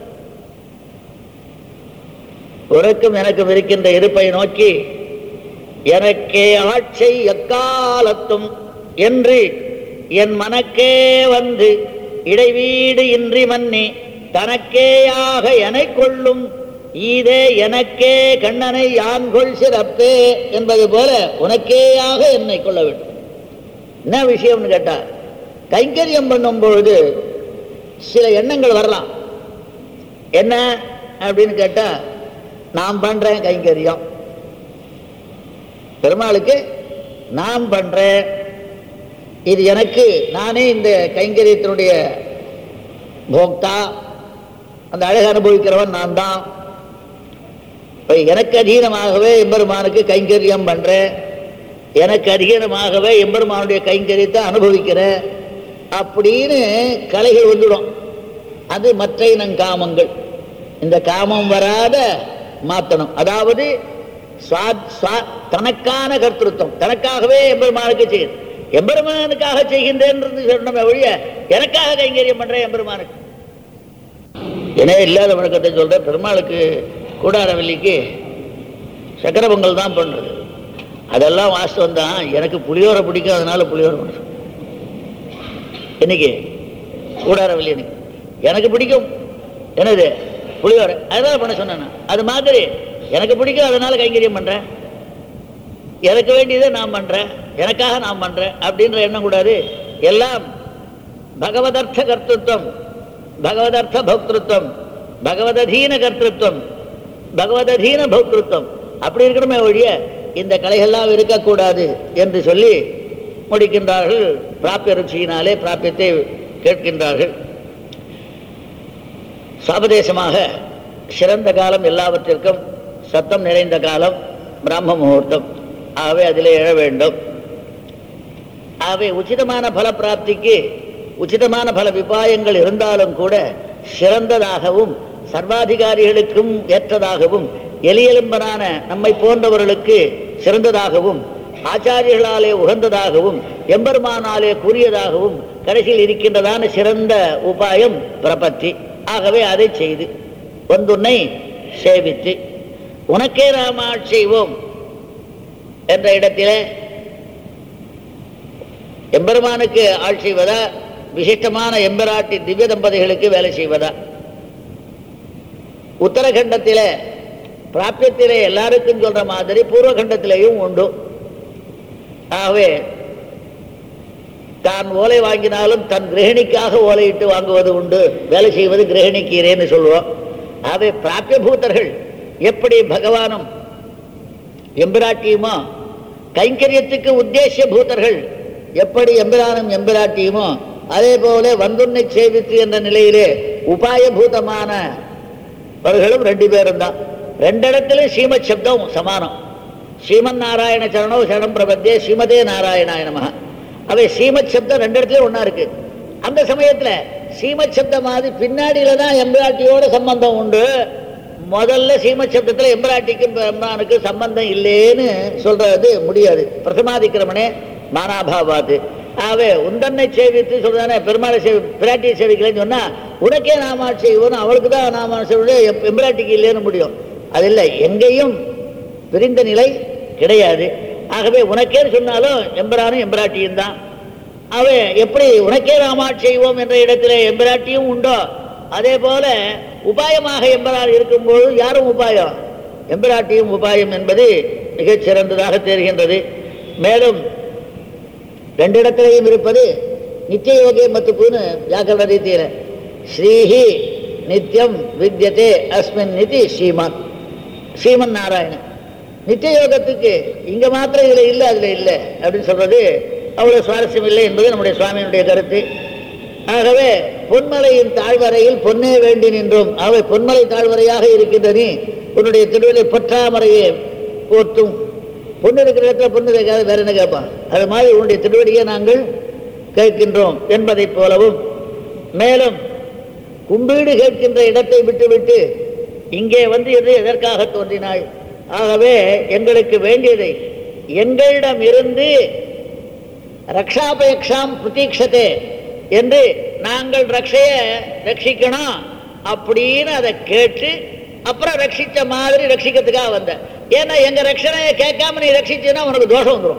உனக்கும் எனக்கும் இருக்கின்ற இருப்பை நோக்கி எனக்கே ஆட்சை எக்காலத்தும் என்று என் மனக்கே வந்து இடைவீடு இன்றி மன்னி தனக்கேயாக எனைக் கொள்ளும் ஈதே எனக்கே கண்ணனை யான் கொள் சிறப்பே என்பது போல உனக்கேயாக என்னை கொள்ள வேண்டும் என்ன விஷயம்னு கேட்டா கைங்கரியம் பண்ணும் பொழுது சில எண்ணங்கள் வரலாம் என்ன அப்படின்னு கேட்டா நான் பண்றேன் கைங்கரியம் பெருமாளுக்கு நான் பண்றேன் இது எனக்கு நானே இந்த கைங்கரியத்தினுடைய போக்தா அந்த அழகு அனுபவிக்கிறவன் நான் தான் இப்ப எனக்கு அதீனமாகவே எம்பெருமானுக்கு கைங்கரியம் பண்றேன் எனக்கு அதீனமாகவே எம்பெருமானுடைய கைங்கரியத்தை அனுபவிக்கிறேன் அப்படின்னு கலைகள் வந்துடும் அது மற்ற இனங் காமங்கள் இந்த காமம் வராத மாத்தணும் அதாவது சுவா- சுவா- தனக்கான கர்த்திருவம் தனக்காகவே எம்பெருமானுக்கு செய்யுது எம்பெருமானுக்காக செய்கின்றேன்றது சொன்னமே ஒழிய எனக்காக கைங்கரியம் பண்றேன் எம்பெருமானுக்கு ஏனே இல்லாத வழக்கத்தை சொல்றேன் பெருமாளுக்கு கூடாரவல்லிக்கு சக்கர பொங்கல் தான் பண்றது அதெல்லாம் வாஸ்தவம் தான் எனக்கு புளியோரை பிடிக்கும் அதனால புளியோரை பண்ண சொல்றேன். இன்னைக்கு கூடாரவல்லி எனக்கு எனக்கு பிடிக்கும் என்னது புளியோரை அதனால பண்ண சொன்னேன் நான். அது மாதிரி எனக்கு பிடிக்கும் அதனால கைங்கரியம் பண்றேன் எனக்கு வேண்டியதை நான் பண்றேன் எனக்காக நான் பண்றேன் அப்படின்ற எண்ணம் கூடாது எல்லாம் பகவதர்த்த கர்த்தத்துவம் பகவதர்த்த பௌத்திருத்தம் பகவததீன கர்த்தத்துவம் பகவததீன பௌத்திருத்தம் அப்படி இருக்கணுமே ஒழிய இந்த கலைகள்லாம் இருக்கக்கூடாது என்று சொல்லி முடிக்கின்றார்கள் பிராப்பிய ருச்சியினாலே பிராப்பியத்தை கேட்கின்றார்கள் சாபதேசமாக சிறந்த காலம் எல்லாவற்றிற்கும் சத்தம் நிறைந்த காலம் பிராம முகூர்த்தம் ஆகவே அதிலே எழ வேண்டும் ஆகவே உச்சிதமான பல பிராப்திக்கு உச்சிதமான பல விபாயங்கள் இருந்தாலும் கூட சிறந்ததாகவும் சர்வாதிகாரிகளுக்கும் ஏற்றதாகவும் எலியெலும்பனான நம்மை போன்றவர்களுக்கு சிறந்ததாகவும் ஆச்சாரியர்களாலே உகந்ததாகவும் எம்பெருமானாலே கூறியதாகவும் கடைசியில் இருக்கின்றதான சிறந்த உபாயம் பிரபத்தி ஆகவே அதை செய்து ஒன்றுன்னை சேவித்து உனக்கே ராமா செய்வோம் என்ற இடத்திலே எம்பெருமானுக்கு ஆள் செய்வதா விசிஷ்டமான எம்பெராட்டி திவ்ய தம்பதிகளுக்கு வேலை செய்வதா உத்தரகண்டத்திலே பிராப்பியத்திலே எல்லாருக்கும் சொல்ற மாதிரி பூர்வகண்டத்திலேயும் உண்டு ஆகவே தான் ஓலை வாங்கினாலும் தன் கிரகிணிக்காக ஓலையிட்டு வாங்குவது உண்டு வேலை செய்வது கிரகிணிக்கீரேன்னு சொல்லுவோம் ஆகவே பிராப்பிய பூத்தர்கள் எப்படி பகவானும் எம்பிராட்டியுமோ கைங்கரியத்துக்கு உத்தேசிய பூத்தர்கள் எப்படி எம்பிரானும் எம்பிராட்டியுமோ அதே போல வந்துன்னை சேவித்து என்ற நிலையிலே உபாயபூதமான அவர்களும் ரெண்டு பேரும் தான் ரெண்டு இடத்துலையும் ஸ்ரீமத் சப்தம் சமானம் ஸ்ரீமன் நாராயண சரணோ சரணம் பிரபத்தே ஸ்ரீமதே நாராயணாய நமஹ அவை ஸ்ரீமத் சப்தம் ரெண்டு இடத்துலயும் ஒண்ணா இருக்கு அந்த சமயத்துல ஸ்ரீமத் சப்தம் மாதிரி பின்னாடியில தான் எம்பிராட்டியோட சம்பந்தம் உண்டு முதல்ல ஸ்ரீமத் சப்தத்துல எம்பிராட்டிக்கும் பெருமானுக்கும் சம்பந்தம் இல்லைன்னு சொல்றது முடியாது பிரசமாதிக்கிரமனே மானாபாவாது ஆகவே உந்தன்னை சேவித்து சொல்றானே பெருமாளை சேவி பிராட்டியை சேவிக்கலன்னு சொன்னா உனக்கே நாமா செய்வோம் அவளுக்கு தான் நாமா செய்வோம் எம்பிராட்டிக்கு இல்லைன்னு முடியும் அது இல்லை எங்கேயும் பிரிந்த நிலை கிடையாது ஆகவே உனக்கே சொன்னாலும் எம்பிரானும் எம்பிராட்டியும் தான் அவன் எப்படி உனக்கே நாமா செய்வோம் என்ற இடத்திலே எம்பிராட்டியும் உண்டோ அதே போல உபாயமாக எம்பரார் இருக்கும்போது யாரும் உபாயம் எம்பிராட்டியும் உபாயம் என்பது மிகச் சிறந்ததாக தெரிகின்றது மேலும் ரெண்டு இடத்திலையும் இருப்பது நித்திய யோகே மத்துக்குன்னு வியாக்கரண ரீதியில ஸ்ரீஹி நித்தியம் வித்யதே அஸ்மின் நிதி ஸ்ரீமான் ஸ்ரீமன் நாராயணன் நித்திய யோகத்துக்கு இங்க மாத்திரம் இதுல இல்லை அதுல இல்லை அப்படின்னு சொல்றது அவ்வளவு சுவாரஸ்யம் இல்லை என்பது நம்முடைய சுவாமியினுடைய கருத்து ஆகவே பொன்மலையின் தாழ்வரையில் பொன்னே வேண்டி நின்றோம் அவை பொன்மலை தாழ்வரையாக இருக்கின்ற நீ உன்னுடைய திருவிழை பொற்றாமரையே போற்றும் பொண்ணு இருக்கிற இடத்துல பொண்ணு கேட்காத வேற என்ன கேட்பான் அது மாதிரி உன்னுடைய திருவடியை நாங்கள் கேட்கின்றோம் என்பதைப் போலவும் மேலும் கும்பீடு கேட்கின்ற இடத்தை விட்டுவிட்டு இங்கே வந்து எது எதற்காக தோன்றினாய் ஆகவே எங்களுக்கு வேண்டியதை எங்களிடம் இருந்து ரக்ஷாபேக்ஷாம் பிரதீட்சதே என்று நாங்கள் ரக்ஷைய ரட்சிக்கணும் அப்படின்னு அதை கேட்டு அப்புறம் ரட்சிச்ச மாதிரி ரட்சிக்கிறதுக்காக வந்த ஏன்னா எங்க ரட்சணையை கேட்காம நீ ரட்சிச்சேன்னா உனக்கு தோஷம் வந்துடும்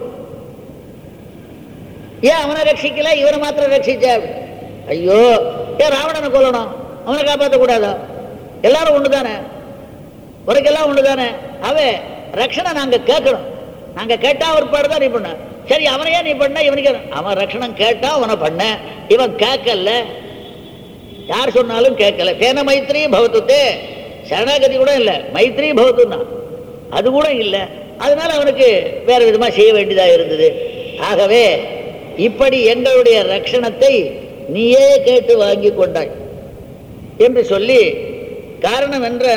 ஏன் அவனை ரட்சிக்கல இவனை மாத்திரம் ரட்சிச்ச ஐயோ ஏன் ராவணனை கொல்லணும் அவனை காப்பாற்ற கூடாதா எல்லாரும் ஒன்று தானே உனக்கெல்லாம் ஒன்று தானே அவன் ரட்சணை நாங்க கேட்கணும் நாங்க கேட்டா ஒரு பாடு தான் நீ பண்ண சரி அவனையே நீ பண்ண இவனுக்கு அவன் ரட்சணம் கேட்டா அவனை பண்ண இவன் கேட்கல யார் சொன்னாலும் கேட்கல தேன மைத்திரி பவத்துத்தே சரணாகதி கூட இல்லை மைத்திரி பவத்துன்னா அது கூட இல்லை அதனால அவனுக்கு வேற விதமா செய்ய வேண்டியதா இருந்தது ஆகவே இப்படி எங்களுடைய ரட்சணத்தை நீயே கேட்டு வாங்கி கொண்டாய் என்று சொல்லி காரணம் என்ற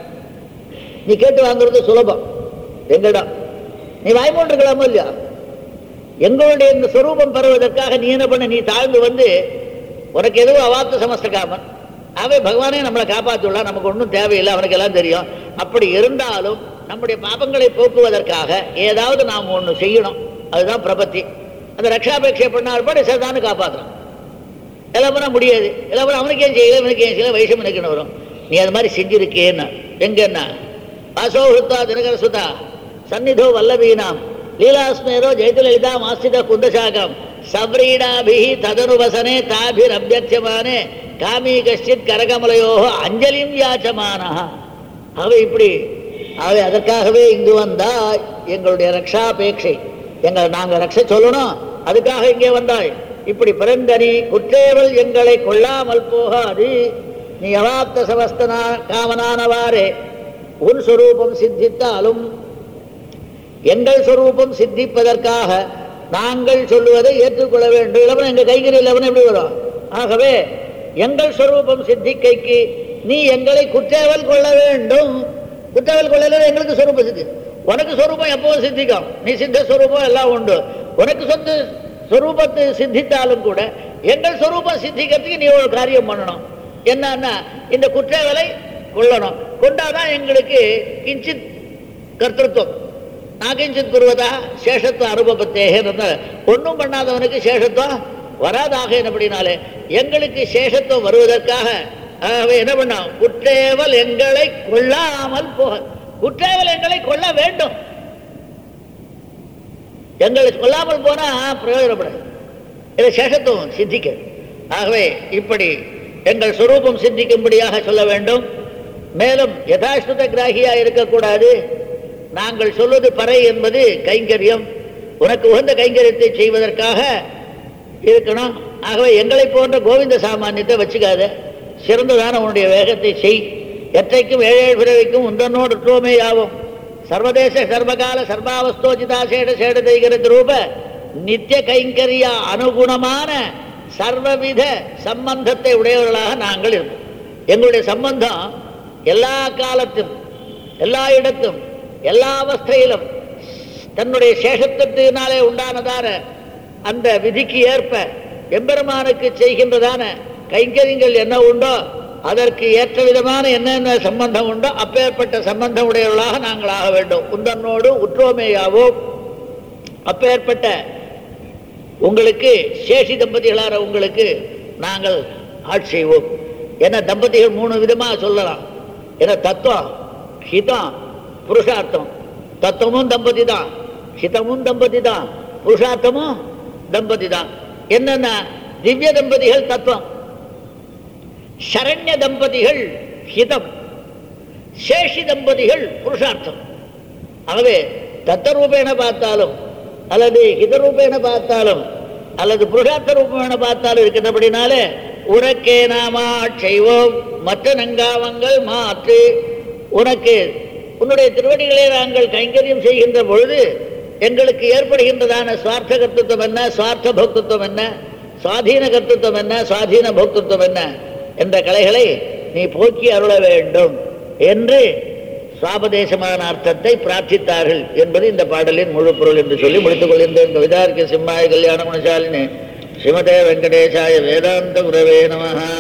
நீ கேட்டு வாங்குறது சுலபம் எங்களிடம் நீ வாய்மூன்றுக்கலாமோ இல்லையா எங்களுடைய இந்த சொரூபம் பெறுவதற்காக நீ என்ன பண்ண நீ தாழ்ந்து வந்து உனக்கு எதுவும் அவாத்த சமஸ்தகாமன் அவை பகவானே நம்மளை காப்பாற்றியுள்ளா நமக்கு ஒன்றும் தேவையில்லை அவனுக்கு எல்லாம் தெரியும் அப்படி இருந்தாலும் நம்முடைய பாபங்களை போக்குவதற்காக ஏதாவது நாம் ஒன்று செய்யணும் அதுதான் பிரபத்தி அந்த ரக்ஷாபேட்சை பண்ணால் கூட சரிதானு காப்பாற்றணும் எல்லாம் பண்ண முடியாது எல்லாம் பண்ண அவனுக்கு ஏன் செய்யல இவனுக்கு ஏன் செய்யல வைஷம் எனக்குன்னு வரும் நீ அது மாதிரி செஞ்சிருக்கேன்னு எங்கன்னா வாசோ ஹுத்தா தினகர சுதா சந்நிதோ வல்லபீனாம் லீலாஸ்மேரோ ஜெயலலிதா மாஸ்தித குந்தசாகம் சவ்ரீடாபிஹி ததனுவசனே தாபிர் அபியர்த்தியமானே காமி கஷ்டித் கரகமலையோ அஞ்சலியும் யாச்சமானா அவை இப்படி அவை அதற்காகவே இங்கு வந்தா எங்களுடைய ரக்ஷாபேட்சை எங்கள் நாங்கள் ரக்ஷ சொல்லணும் அதுக்காக இங்கே வந்தாய் இப்படி பிறந்தனி குற்றேவல் எங்களை கொள்ளாமல் போகாது நீ அவாப்த சவஸ்தனா காமனானவாறே உன் சொரூபம் சித்தித்தாலும் எங்கள் சொரூபம் சித்திப்பதற்காக நாங்கள் சொல்லுவதை ஏற்றுக்கொள்ள வேண்டும் இளவன் எங்க கைகிரி இளவன் எப்படி வரும் ஆகவே எங்கள் சொரூபம் சித்திக்கைக்கு நீ எங்களை குற்றேவல் கொள்ள வேண்டும் குற்றேவல் கொள்ளல எங்களுக்கு சொரூபம் சித்தி உனக்கு சொரூபம் எப்பவும் சித்திக்கும் நீ சித்த சொரூபம் எல்லாம் உண்டு உனக்கு சொந்த சொரூபத்தை சித்தித்தாலும் கூட எங்கள் சொரூபம் சித்திக்கிறதுக்கு நீ ஒரு காரியம் பண்ணணும் என்னன்னா இந்த குற்றேவலை கொள்ளணும் கொண்டாதான் எங்களுக்கு கிஞ்சித் கர்த்தத்துவம் நாகிஞ்சித் குருவதா சேஷத்துவ அனுபவத்தேக ஒன்றும் பண்ணாதவனுக்கு சேஷத்துவம் வராதாக அப்படின்னாலே எங்களுக்கு சேஷத்துவம் வருவதற்காக ஆகவே என்ன பண்ணோம் குற்றேவல் எங்களை கொள்ளாமல் போக குற்றேவல் எங்களை கொள்ள வேண்டும் எங்களை கொல்லாமல் போனா பிரயோஜனப்படாது இது சேஷத்துவம் சித்திக்க ஆகவே இப்படி எங்கள் சுரூபம் சித்திக்கும்படியாக சொல்ல வேண்டும் மேலும் யதாஸ்ருத கிராகியா இருக்கக்கூடாது நாங்கள் சொல்வது பறை என்பது கைங்கரியம் உனக்கு உகந்த கைங்கரியத்தை செய்வதற்காக இருக்கணும் ஆகவே எங்களை போன்ற கோவிந்த சாமானியத்தை வச்சுக்காத சிறந்ததான உன்னுடைய வேகத்தை செய் எற்றைக்கும் ஏழேழு பிறவிக்கும் உந்தனோடு ட்ரோமே யாவும் சர்வதேச சர்வகால சர்வாவஸ்தோஜிதா சேட சேட தெய்கிறது ரூப நித்திய கைங்கரிய அனுகுணமான சர்வவித சம்பந்தத்தை உடையவர்களாக நாங்கள் இருக்கோம் எங்களுடைய சம்பந்தம் எல்லா காலத்திலும் எல்லா இடத்தும் எல்லா அவஸ்தையிலும் தன்னுடைய சேஷத்தினாலே உண்டானதான அந்த விதிக்கு ஏற்ப எம்பெருமானுக்கு செய்கின்றதான கைங்கரியங்கள் என்ன உண்டோ அதற்கு ஏற்ற விதமான என்னென்ன சம்பந்தம் உண்டோ அப்பேற்பட்ட சம்பந்தம் உடையவர்களாக நாங்கள் ஆக வேண்டும் உந்தன்னோடு உற்றோமேயாவோம் அப்பேற்பட்ட உங்களுக்கு சேஷி தம்பதிகளார உங்களுக்கு நாங்கள் ஆட்சி செய்வோம் என தம்பதிகள் மூணு விதமாக சொல்லலாம் என தத்துவம் ஹிதம் புருஷார்த்தம் தத்துவமும் தம்பதி தான் ஹிதமும் தம்பதி தான் புருஷார்த்தமும் தம்பதி தான் என்னென்ன திவ்ய தம்பதிகள் தத்துவம் சரண்ய தம்பதிகள் ஹிதம் சேஷி தம்பதிகள் புருஷார்த்தம் ஆகவே தத்தரூபேண பார்த்தாலும் அல்லது ஹிதரூபேண பார்த்தாலும் அல்லது புருஷார்த்த ரூபேண பார்த்தாலும் இருக்கிறபடினாலே உனக்கே நாமா செய்வோம் மற்ற நங்காவங்கள் மாற்று உனக்கு உன்னுடைய திருவடிகளை நாங்கள் கைங்கரியம் செய்கின்ற பொழுது எங்களுக்கு ஏற்படுகின்றதான சுவார்த்த கர்த்தத்துவம் என்ன சுவார்த்த பக்தத்துவம் என்ன சுவாதீன கர்த்தத்துவம் என்ன சுவாதீன பக்தத்துவம் என்ன என்ற கலைகளை நீ போக்கி அருள வேண்டும் என்று சுவாபதேசமான அர்த்தத்தை பிரார்த்தித்தார்கள் என்பது இந்த பாடலின் முழு பொருள் என்று சொல்லி முடித்துக் கொள்கின்றேன் கவிதார்க்க சிம்மாய கல்யாண குணசாலினி ஸ்ரீமதே வெங்கடேசாய வேதாந்த குரவே நமஹா